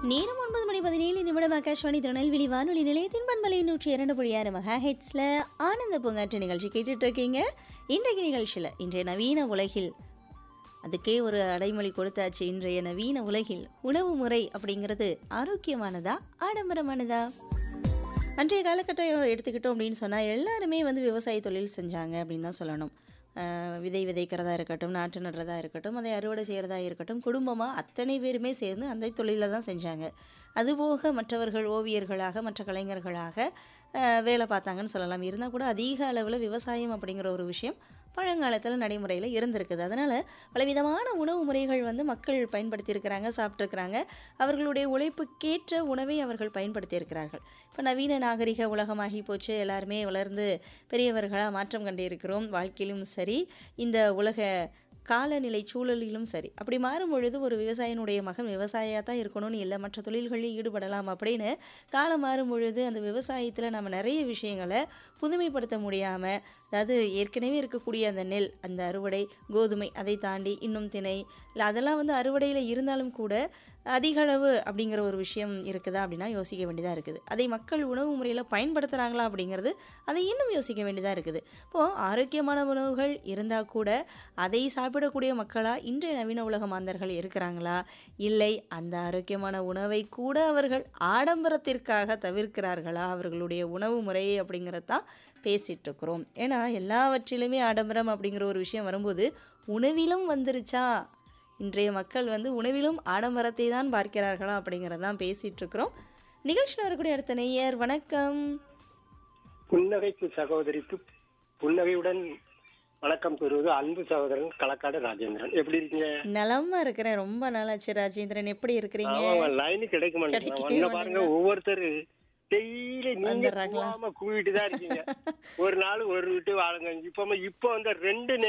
நேரம் ஒன்பது மணி பதினேழு நிமிடம் ஆகாஷ்வாணி திருநெல்வேலி வானொலி நிலையத்தின் பண்பலை நூற்றி இரண்டு புள்ளி ஆறு மெகா ஹெட்ஸில் ஆனந்த பூங்காற்று நிகழ்ச்சி கேட்டுட்டு இருக்கீங்க இன்றைக்கு நிகழ்ச்சியில் இன்றைய நவீன உலகில் அதுக்கே ஒரு அடைமொழி கொடுத்தாச்சு இன்றைய நவீன உலகில் உணவு முறை அப்படிங்கிறது ஆரோக்கியமானதா ஆடம்பரமானதா அன்றைய காலகட்டம் எடுத்துக்கிட்டோம் அப்படின்னு சொன்னால் எல்லாருமே வந்து விவசாய தொழில் செஞ்சாங்க அப்படின்னு தான் சொல்லணும் ஆஹ் விதை விதைக்கிறதா இருக்கட்டும் நாற்று நடுறதா இருக்கட்டும் அதை அறுவடை செய்கிறதா இருக்கட்டும் குடும்பமாக அத்தனை பேருமே சேர்ந்து அந்த தொழிலை தான் செஞ்சாங்க அதுபோக மற்றவர்கள் ஓவியர்களாக மற்ற கலைஞர்களாக ஆஹ் வேலை பார்த்தாங்கன்னு சொல்லலாம் இருந்தால் கூட அதிக அளவில் விவசாயம் அப்படிங்கிற ஒரு விஷயம் பழங்காலத்தில் நடைமுறையில் இருந்திருக்குது அதனால் பலவிதமான உணவு முறைகள் வந்து மக்கள் பயன்படுத்தியிருக்கிறாங்க சாப்பிட்ருக்கிறாங்க அவர்களுடைய உழைப்புக்கேற்ற உணவை அவர்கள் பயன்படுத்தியிருக்கிறார்கள் இப்போ நவீன நாகரிக உலகமாகி போச்சு எல்லாருமே வளர்ந்து பெரியவர்களாக மாற்றம் கண்டிருக்கிறோம் வாழ்க்கையிலும் சரி இந்த உலக காலநிலை சூழலிலும் சரி அப்படி மாறும் பொழுது ஒரு விவசாயினுடைய மகன் விவசாயியாக தான் இருக்கணும்னு இல்லை மற்ற தொழில்களில் ஈடுபடலாம் அப்படின்னு காலம் மாறும் பொழுது அந்த விவசாயத்தில் நம்ம நிறைய விஷயங்களை புதுமைப்படுத்த முடியாமல் அதாவது ஏற்கனவே இருக்கக்கூடிய அந்த நெல் அந்த அறுவடை கோதுமை அதை தாண்டி இன்னும் திணை இல்லை அதெல்லாம் வந்து அறுவடையில் இருந்தாலும் கூட அதிக அளவு அப்படிங்கிற ஒரு விஷயம் இருக்குதா அப்படின்னா யோசிக்க வேண்டியதாக இருக்குது அதை மக்கள் உணவு முறையில் பயன்படுத்துகிறாங்களா அப்படிங்கிறது அதை இன்னும் யோசிக்க வேண்டியதாக இருக்குது இப்போது ஆரோக்கியமான உணவுகள் இருந்தால் கூட அதை சாப்பிடக்கூடிய மக்களாக இன்றைய நவீன உலக மாந்தர்கள் இருக்கிறாங்களா இல்லை அந்த ஆரோக்கியமான உணவை கூட அவர்கள் ஆடம்பரத்திற்காக தவிர்க்கிறார்களா அவர்களுடைய உணவு முறையை அப்படிங்கிறது தான் பேசிகிட்டு இருக்கிறோம் ஏன்னா எல்லாவற்றிலுமே ஆடம்பரம் அப்படிங்கிற ஒரு விஷயம் வரும்போது உணவிலும் வந்துருச்சா இன்றைய மக்கள் வந்து உணவிலும் ஆடம்பரத்தை தான் பார்க்கிறார்களா அப்படிங்கிறது தான் பேசிகிட்டு இருக்கிறோம் நிகழ்ச்சியில் வரக்கூடிய அடுத்த நெய்யர் வணக்கம் புன்னகைக்கு சகோதரிக்கு புன்னகையுடன் வணக்கம் பெறுவது அன்பு சகோதரன் களக்காடு ராஜேந்திரன் எப்படி இருக்கீங்க நலமா இருக்கிறேன் ரொம்ப நாளாச்சு ராஜேந்திரன் எப்படி இருக்கிறீங்க ஆமா லைன் கிடைக்க மாட்டேங்குது கிடைக்கவே வந்த பாருங்க ஒவ்வொருத்தர் டெய்லி நீங்க வந்துடுறாங்களா? கூவாம கூவிட்டு தான் இருக்கீங்க ஒரு நாள் ஒரு விட்டு வாழுங்க இப்ப இப்ப வந்து ரெண்டு